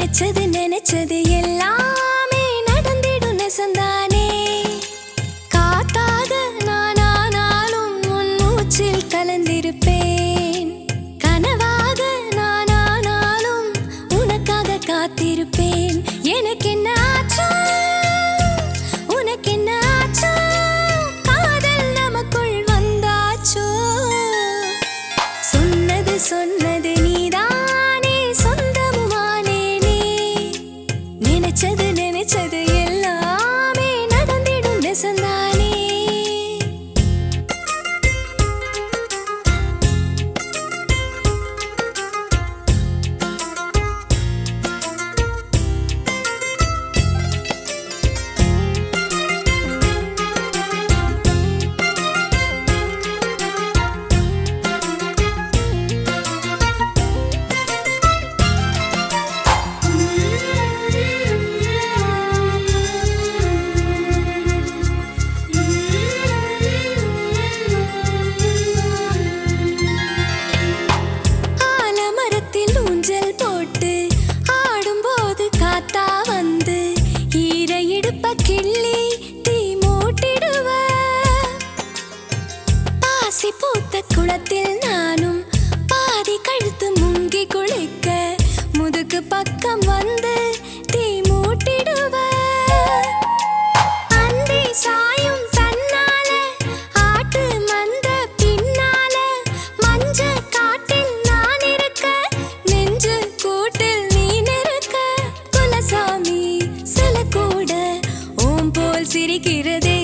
நினைச்சது நினைச்சது எல்லாமே நடந்திடும் நெசந்தானே காத்தாக நானானாலும் உன் மூச்சில் கலந்திருப்பேன் கனவாக நானானாலும் உனக்காக காத்திருப்பேன் எனக்கு என்ன ஆச்சோ உனக்கு என்ன ஆச்சோ காதல் நமக்குள் வந்தாச்சோ சொன்னது சொன்னது நீதானே சொந்தமுமானே நீ நினைச்சது நினைச்சது எல்லாமே நடந்திடும் நெசந்தானே ஆலமரத்தில் ஊஞ்சல் போட்டு ஆடும்போது காத்தா வந்து ஈர இடுப்ப கிள்ளி தீ மூட்டிடுவ பாசி பூத்த குளத்தில் நானும் பாதி கழுத்து முங்கி குளிக்க முதுகு பக்கம் வந்து தீ மூட்டிடுவ அந்தி சாயும் தன்னால ஆட்டு மந்த பின்னால மஞ்ச காட்டில் நான் இருக்க நெஞ்சு கூட்டில் நீ நிற்க குலசாமி சில கூட ஓம் போல் சிரிக்கிறதே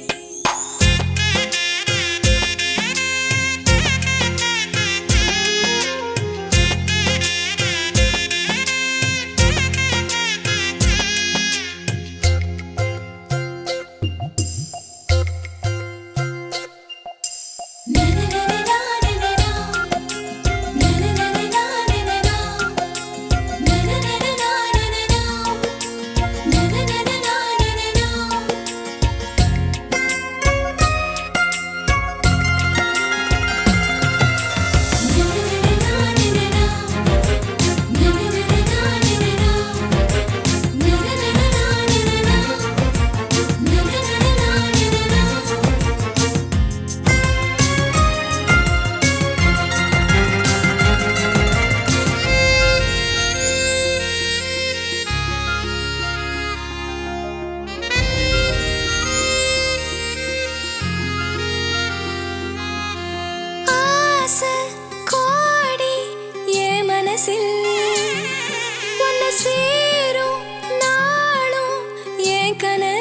ஆசை கோடி என் மனசில் உன்னை சேரும் நாளும் என் கனவில்